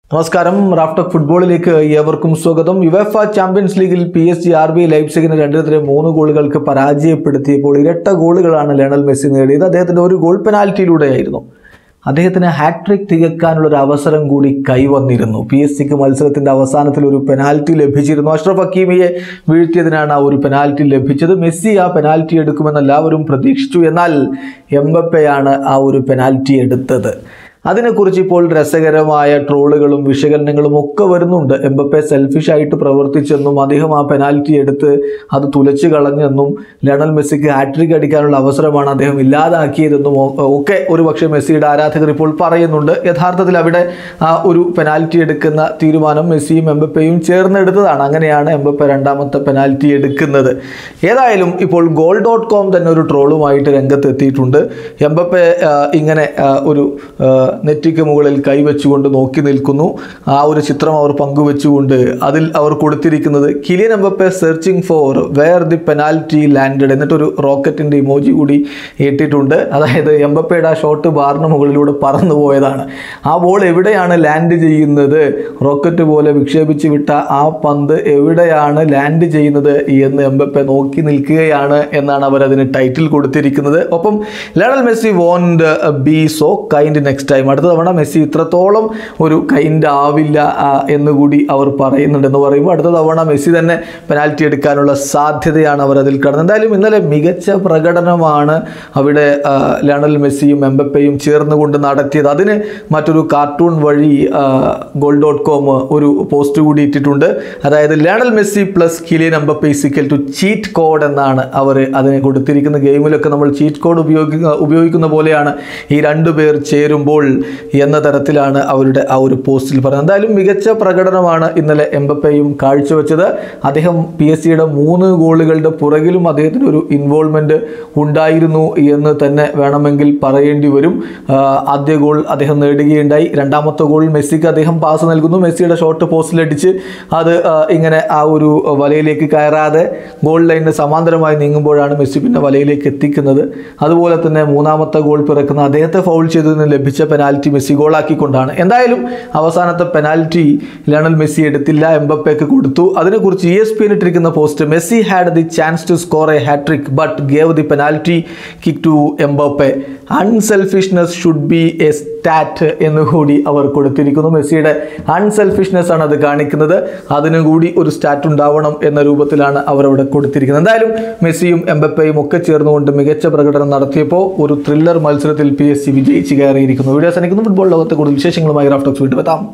നമസ്കാരം റാഫ്റ്റോക്ക് ഫുട്ബോളിലേക്ക് ഏവർക്കും സ്വാഗതം യുവഫ ചാമ്പ്യൻസ് ലീഗിൽ P S G R B ലൈപ്സിഗിന് രണ്ടിനെതിരെ മൂന്ന് ഗോളുകൾക്ക് പരാജയപ്പെടുത്തിയപ്പോൾ ഇരട്ട ഗോളുകളാണ് ലയണൽ മെസ്സി നേടിയത് അദ്ദേഹത്തിൻ്റെ ഒരു ഗോൾ പെനാൽറ്റിയിലൂടെയായിരുന്നു അദ്ദേഹത്തിന് ഹാട്രിക് തികക്കാനുള്ള ഒരു അവസരം കൂടി കൈവന്നിരുന്നു പി എസ് സിക്ക് മത്സരത്തിൻ്റെ അവസാനത്തിൽ ഒരു പെനാൽറ്റി ലഭിച്ചിരുന്നു അഷ്റഫ് ഹക്കീമിയെ വീഴ്ത്തിയതിനാണ് ആ ഒരു പെനാൽറ്റി ലഭിച്ചത് മെസ്സി ആ പെനാൽറ്റി എടുക്കുമെന്ന് എല്ലാവരും പ്രതീക്ഷിച്ചു എന്നാൽ എംബപ്പയാണ് ആ ഒരു പെനാൽറ്റി എടുത്തത് അതിനെക്കുറിച്ച് ഇപ്പോൾ രസകരമായ ട്രോളുകളും വിശകലനങ്ങളും ഒക്കെ വരുന്നുണ്ട് എംബപ്പെ സെൽഫിഷ് ആയിട്ട് പ്രവർത്തിച്ചെന്നും അദ്ദേഹം ആ പെനാൽറ്റി എടുത്ത് അത് തുലച്ചു കളഞ്ഞെന്നും ലയണൽ മെസ്സിക്ക് ഹാട്രിക് അടിക്കാനുള്ള അവസരമാണ് അദ്ദേഹം ഇല്ലാതാക്കിയതെന്നും ഒ- ഒക്കെ ഒരു പക്ഷേ മെസ്സിയുടെ ആരാധകർ ഇപ്പോൾ പറയുന്നുണ്ട് യഥാർത്ഥത്തിൽ അവിടെ ആ ഒരു പെനാൽറ്റി എടുക്കുന്ന തീരുമാനം മെസ്സിയും എംബപ്പയും ചേർന്നെടുത്തതാണ് അങ്ങനെയാണ് എംബപ്പെ രണ്ടാമത്തെ പെനാൽറ്റി എടുക്കുന്നത് ഏതായാലും ഇപ്പോൾ ഗോൾ ഡോട്ട് കോം തന്നെ ഒരു ട്രോളുമായിട്ട് രംഗത്ത് എത്തിയിട്ടുണ്ട് എംബപ്പെ ആ, ഇങ്ങനെ ആ, ഒരു ആ, നെറ്റിക്ക് മുകളിൽ കൈവച്ചുകൊണ്ട് നോക്കി നിൽക്കുന്നു ആ ഒരു ചിത്രം അവർ പങ്കുവെച്ചുകൊണ്ട് അതിൽ അവർ കൊടുത്തിരിക്കുന്നത് Kylian Mbappe searching for where the penalty landed എന്നിട്ടൊരു റോക്കറ്റിൻ്റെ ഇമോജി കൂടി ഇട്ടിട്ടുണ്ട് അതായത് എംബപ്പയുടെ ആ ഷോട്ട് ബാറിന് മുകളിലൂടെ പറന്നു പോയതാണ് ആ ബോൾ എവിടെയാണ് ലാൻഡ് ചെയ്യുന്നത് റോക്കറ്റ് പോലെ വിക്ഷേപിച്ച് വിട്ട ആ പന്ത് എവിടെയാണ് ലാൻഡ് ചെയ്യുന്നത് എന്ന് എംബപ്പെ നോക്കി നിൽക്കുകയാണ് എന്നാണ് അവർ അതിന് ടൈറ്റിൽ കൊടുത്തിരിക്കുന്നത് ഒപ്പം Lionel Messi won't be so kind next time അടുത്ത തവണ മെസ്സി ഇത്രത്തോളം ഒരു കൈൻഡ് ആവില്ല ആ, എന്നുകൂടി അവർ പറയുന്നുണ്ട് എന്ന് പറയുമ്പോൾ അടുത്ത തവണ മെസ്സി തന്നെ പെനാൽറ്റി എടുക്കാനുള്ള സാധ്യതയാണ് അവർ അതിൽ കാണുന്നത് എന്തായാലും ഇന്നലെ മികച്ച പ്രകടനമാണ് അവിടെ ആ, ലയണൽ മെസ്സിയും എംബപ്പയും ചേർന്നുകൊണ്ട് നടത്തിയത് അതിന് മറ്റൊരു കാർട്ടൂൺ വഴി ഗോൾ ഡോട്ട് കോം ഒരു പോസ്റ്റ് കൂടി ഇട്ടിട്ടുണ്ട് അതായത് Lionel Messi plus Kylian Mbappe equal to cheat code എന്നാണ് അവർ അതിനെ കൊടുത്തിരിക്കുന്ന ഗെയിമിലൊക്കെ നമ്മൾ ചീറ്റ് കോഡ് ഉപയോഗിക്കുന്ന ഉപയോഗിക്കുന്ന പോലെയാണ് ഈ രണ്ടു പേർ ചേരുമ്പോൾ എന്ന തരത്തിലാണ് അവരുടെ ആ ഒരു പോസ്റ്റിൽ പറയുന്നത് എന്തായാലും മികച്ച പ്രകടനമാണ് ഇന്നലെ എംബപ്പയും കാഴ്ചവെച്ചത് അദ്ദേഹം പി എസ് സിയുടെ മൂന്ന് ഗോളുകളുടെ പുറകിലും അദ്ദേഹത്തിന് ഒരു ഇൻവോൾവ്മെന്റ് ഉണ്ടായിരുന്നു എന്ന് തന്നെ വേണമെങ്കിൽ പറയേണ്ടി വരും ആ, ആദ്യ ഗോൾ അദ്ദേഹം നേടുകയുണ്ടായി രണ്ടാമത്തെ ഗോൾ മെസ്സിക്ക് അദ്ദേഹം പാസ് നൽകുന്നു മെസ്സിയുടെ ഷോട്ട് പോസ്റ്റിലടിച്ച് അത് ആ, ഇങ്ങനെ ആ ഒരു വലയിലേക്ക് കയറാതെ ഗോൾ ലൈനിന് സമാന്തരമായി നീങ്ങുമ്പോഴാണ് മെസ്സി പിന്നെ വലയിലേക്ക് എത്തിക്കുന്നത് അതുപോലെ തന്നെ മൂന്നാമത്തെ ഗോൾ പിറക്കുന്ന അദ്ദേഹത്തെ ഫൗൾ ചെയ്തതിന് ലഭിച്ച പെനാൽറ്റി മെസ്സി ഗോളാക്കിക്കൊണ്ടാണ് എന്തായാലും അവസാനത്തെ പെനാൽറ്റി ലയണൽ മെസ്സി എടുത്തില്ല എംബപ്പയ്ക്ക് കൊടുത്തു അതിനെക്കുറിച്ച് ഇ എസ് പി ഇട്ടിരിക്കുന്ന post Messi had the chance to score a hat-trick but gave the penalty kick to Mbappe unselfishness should be a stat എന്നുകൂടി അവർ കൊടുത്തിരിക്കുന്നു മെസ്സിയുടെ അൺസെൽഫിഷ്നെസ് ആണ് അത് കാണിക്കുന്നത് അതിനും കൂടി ഒരു സ്റ്റാറ്റ് ഉണ്ടാവണം എന്ന രൂപത്തിലാണ് അവർ അവിടെ കൊടുത്തിരിക്കുന്നത് എന്തായാലും മെസ്സിയും എംബപ്പയും ഒക്കെ ചേർന്നുകൊണ്ട് മികച്ച പ്രകടനം നടത്തിയപ്പോൾ ഒരു ത്രില്ലർ മത്സരത്തിൽ പി എസ് സി വിജയിച്ച് കയറിയിരിക്കുന്നു വീഡിയോ സനിക്കുന്നു ഫുട്ബോൾ ലോകത്തെ കൂടുതൽ വിശേഷങ്ങളുമായി റാഫ്റ്റോക്സ് വീണ്ടും എത്താം